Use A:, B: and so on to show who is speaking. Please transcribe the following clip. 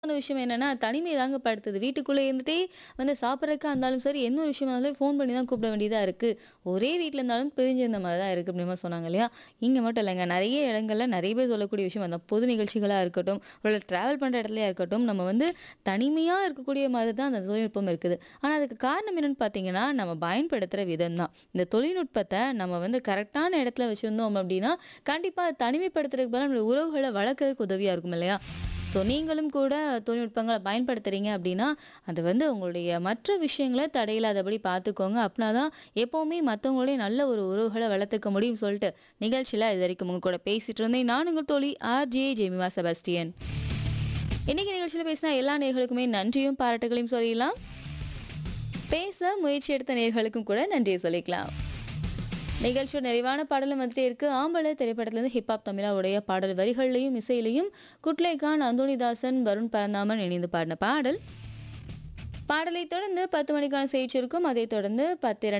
A: அந்த விஷயம் என்னன்னா, தனிமை தாங்க படுத்துது. வீட்டுக்குள்ளே இருந்துட்டே வந்து சாப்பிடறதுக்கா இருந்தாலும் சரி, எந்த ஒரு விஷயமா இருந்தாலும் ஃபோன் பண்ணி தான் கூப்பிட வேண்டியதா இருக்கு. ஒரே வீட்ல இருந்தாலும் பிரிஞ்சிருந்த மாரி தான் இருக்கு அப்படின்ற மாரி சொன்னாங்க இல்லையா? இங்க மட்டும் இல்லங்க. நெறைய இடங்கள்ல நெறைய பேர் சொல்லக்கூடிய விஷயம் அந்த பொது நிகழ்ச்சிகளா இருக்கட்டும், ஒரு டிராவல் பண்ற இடத்துலயா இருக்கட்டும், நம்ம வந்து தனிமையா இருக்கக்கூடிய மாதிரி தான் அந்த தொழில்நுட்பம் இருக்குது. ஆனா அதுக்கு காரணம் என்னன்னு பார்த்தீங்கன்னா, நம்ம பயன்படுத்துற விதம் தான். இந்த தொழில்நுட்பத்த நம்ம வந்து கரெக்ட்டான இடத்துல வச்சிருந்தோம் அப்படின்னா, கண்டிப்பா அது தனிமைப்படுத்துறதுக்கு பதிலா நம்மளுடைய உறவுகள வளர்க்கறதுக்கு உதவியா இருக்கும் இல்லையா? ஸோ நீங்களும் கூட தொழில்நுட்பங்கள பயன்படுத்துறீங்க அப்படின்னா, அது வந்து உங்களுடைய மற்ற விஷயங்கள தடையில்லாதபடி பார்த்துக்கோங்க. அப்பனா தான் எப்பவுமே மத்தவங்களோட நல்ல ஒரு உறவுகள வளர்த்துக்க முடியும்னு சொல்லிட்டு, நிகழ்ச்சியில இதுவரைக்கும் உங்க கூட பேசிட்டு இருந்தேன். நான் உங்கள் தோழி ஆர்ஜே ஜெமிமா செபாஸ்டியன். இன்னைக்கு நிகழ்ச்சியில பேசின எல்லா நேயர்களுக்குமே நன்றியும், பாராட்டுகளையும் சொல்லிடலாம். பேச முயற்சி எடுத்த நேயர்களுக்கும் கூட நன்றிய சொல்லிக்கலாம். நிகழ்ச்சியோட நிறைவான பாடலும் வந்துட்டே இருக்கு. ஆம்பள திரைப்படத்திலிருந்து ஹிப்ஹாப் தமிழாவுடைய பாடல் வரிகள்லயும், இசையிலயும் குட்லே கான், அந்தோணிதாசன், வருண் பரந்தாமன் இணைந்து பாடின பாடல். பாடலை தொடர்ந்து 10 மணிக்கான செய்தி சுருக்கம். அதைத் தொடர்ந்து 10:02